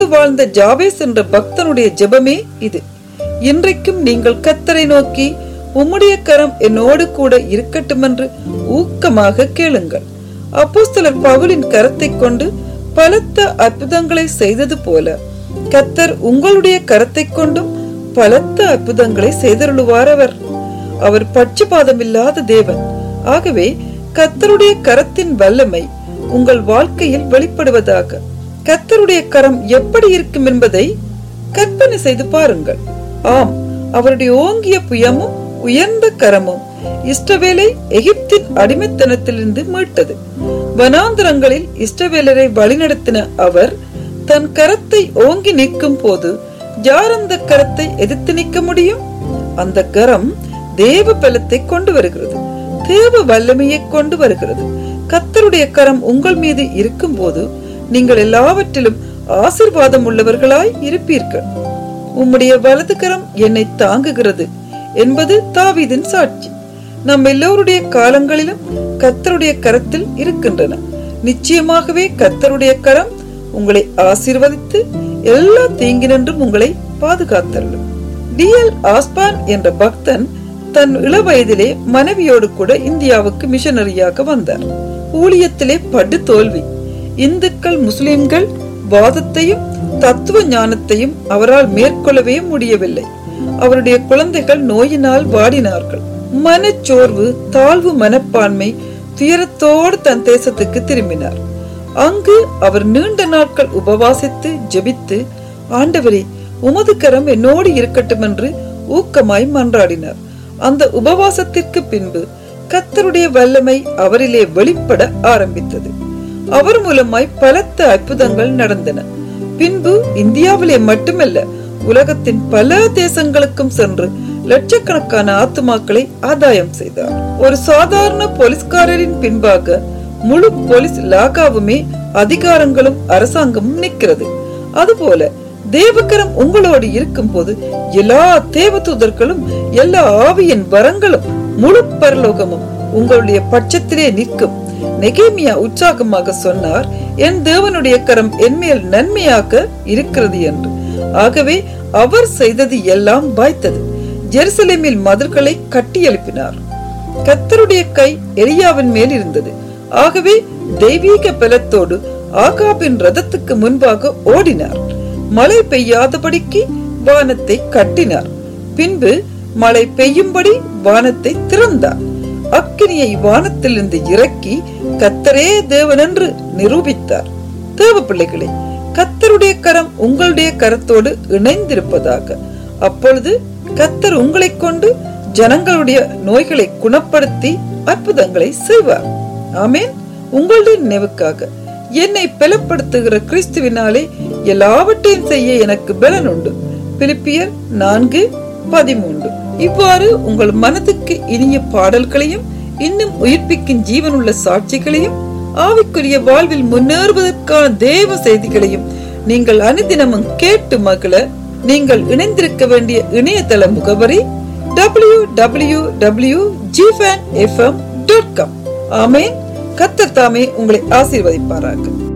வாழ்ந்த ஜாபேஸ் என்ற பக்தனுடைய ஜெபமே இது இன்றைக்கும் நீங்கள் கத்தரை நோக்கி உம்முடைய கரம் என்னோடு கூட இருக்கட்டும் என்று ஊக்கமாக கேளுங்கள் அப்போஸ்தலர் பவுலின் கரத்தை கொண்டு பலத்த அற்புதங்களை செய்தது போல கத்தர் உங்களுடைய கரத்தை கொண்டும் பலத்த அற்புதங்களை செய்தருளுவார் அவர் அவர் பட்சபாதம் இல்லாத தேவன் ஆகவே கத்தருடைய கரத்தின் வல்லமை உங்கள் வாழ்க்கையில் வெளிப்படுவதாக கத்தருடைய கரம் எப்படி இருக்கும் என்பதை கற்பனை செய்து பாருங்கள் ஆம் அவருடைய ஓங்கிய புயமும் உயர்ந்த கரமும் இஷ்டவேலை எகிப்தின் அடிமைத்தனத்திலிருந்து மீட்டது வனாந்தரங்களில் இஷ்டவேலரை வழிநடத்தின அவர் தன் கரத்தை ஓங்கி நிற்கும் போது யார் அந்த கரத்தை எதிர்த்து நிற்க முடியும் அந்த கரம் தேவ பலத்தை கொண்டு வருகிறது தேவ வல்லமையை கொண்டு வருகிறது கத்தருடைய கரம் உங்கள் மீது இருக்கும் போது நீங்கள் எல்லாவற்றிலும் ஆசிர்வாதம் உள்ளவர்களாய் இருப்பீர்கள் உம்முடைய வலது கரம் என்னை தாங்குகிறது என்பது தாவீதின் சாட்சி நம் எல்லோருடைய காலங்களிலும் கத்தருடைய கரத்தில் இருக்கின்றன நிச்சயமாகவே கத்தருடைய கரம் உங்களை ஆசீர்வதித்து எல்லா தீங்கினின்றும் உங்களை பாதுகாத்தருளும் டி எல் ஆஸ்பான் என்ற பக்தன் தன் இளவயதிலே மனைவியோடு கூட இந்தியாவுக்கு மிஷனரியாக வந்தார் ஊழியத்திலே படு தோல்வி இந்துக்கள் முஸ்லிம்கள் வாதத்தையும் தத்துவ ஞானத்தையும் அவரால் மேற்கொள்ளவே முடியவில்லை அவருடைய குழந்தைகள் நோயினால் வாடினார்கள் மனச்சோர்வு தாழ்வு மனப்பான்மை துயரத்தோடு தன் தேசத்துக்கு திரும்பினார் அங்கு அவர் நீண்ட நாட்கள் உபவாசித்து ஜெபித்து ஆண்டவரே உமது கரம் என்னோடு இருக்கட்டும் என்று ஊக்கமாய் மன்றாடினார் அந்த உபவாசத்திற்கு பின்பு கத்தருடைய வல்லமை அவரிலே வெளிப்பட ஆரம்பித்தது அவர் மூலமாய் பலத்த அற்புதங்கள் நடந்தன பின்பு இந்தியாவிலே மட்டுமல்ல உலகத்தின் பல தேசங்களுக்கும் சென்று லட்சக்கணக்கான ஆத்துமாக்களை ஆதாயம் செய்தார் ஒரு சாதாரண போலீஸ்காரரின் பின்பாக முழு போலீஸ் லாகாவுமே அதிகாரங்களும் அரசாங்கமும் நிற்கிறது அதுபோல தேவக்கரம் உங்களோடு இருக்கும் போது எல்லா தேவதூதர்களும் எல்லா ஆவியின் வரங்களும் முழு பரலோகமும் உங்களுடைய பட்சத்திலே நிற்கும் நெகேமியா உற்சாகமாக சொன்னார் என் தேவனுடைய கரம் என்மேல் நன்மையாக இருக்கிறது என்று ஆகவே அவர் செய்தது எல்லாம் வாய்த்தது ஜெருசலேமில் மதில்களை கட்டி எழுப்பினார் கத்தருடைய கை எலியாவின் மேல் இருந்தது ஆகவே தெய்வீக பலத்தோடு ஆகாபின் ரதத்துக்கு முன்பாக ஓடினார் மழை பெய்யாதபடிக்கு வானத்தை கட்டினார் பின்பு மழை பெய்யும்படி வானத்தை திறந்தார் அக்கினியை வானத்திலிருந்து இறக்கி கத்தரே தேவன் என்று நிரூபித்தார் தேவ பிள்ளைகளே கத்தருடைய கரம் உங்களுடைய கரத்தோடு இணைந்திருப்பதாக அப்பொழுது கத்தர் உங்களை கொண்டு ஜனங்களுடைய நோய்களை குணப்படுத்தி அற்புதங்களை செய்வார் ஆமேன் உங்களுடைய நினைவுக்காக என்னை பலப்படுத்துகிற கிறிஸ்துவினாலே எல்லாவற்றையும் செய்ய எனக்கு பலன் உண்டு பிலிப்பியர் நான்கு பதிமூன்று இவ்வாறு உங்கள் மனதுக்கு இனிய பாடல்களையும் இன்னும் உயிர்ப்பிக்கும் ஜீவனுள்ள சாட்சிகளையும் ஆவிக்குரிய வாழ்வில் முன்னேறுவதற்கான தேவ செய்திகளையும் நீங்கள் அனுதினமும் கேட்டு மகள நீங்கள் இணைந்திருக்க வேண்டிய இணையதள முகவரி டபிள்யூ டபிள்யூ டபிள்யூ ஜிஃபேன் எஃப்எம் டாட் காம் ஆமேன் கத்தர் தாமே உங்களை ஆசீர்வதிப்பாராக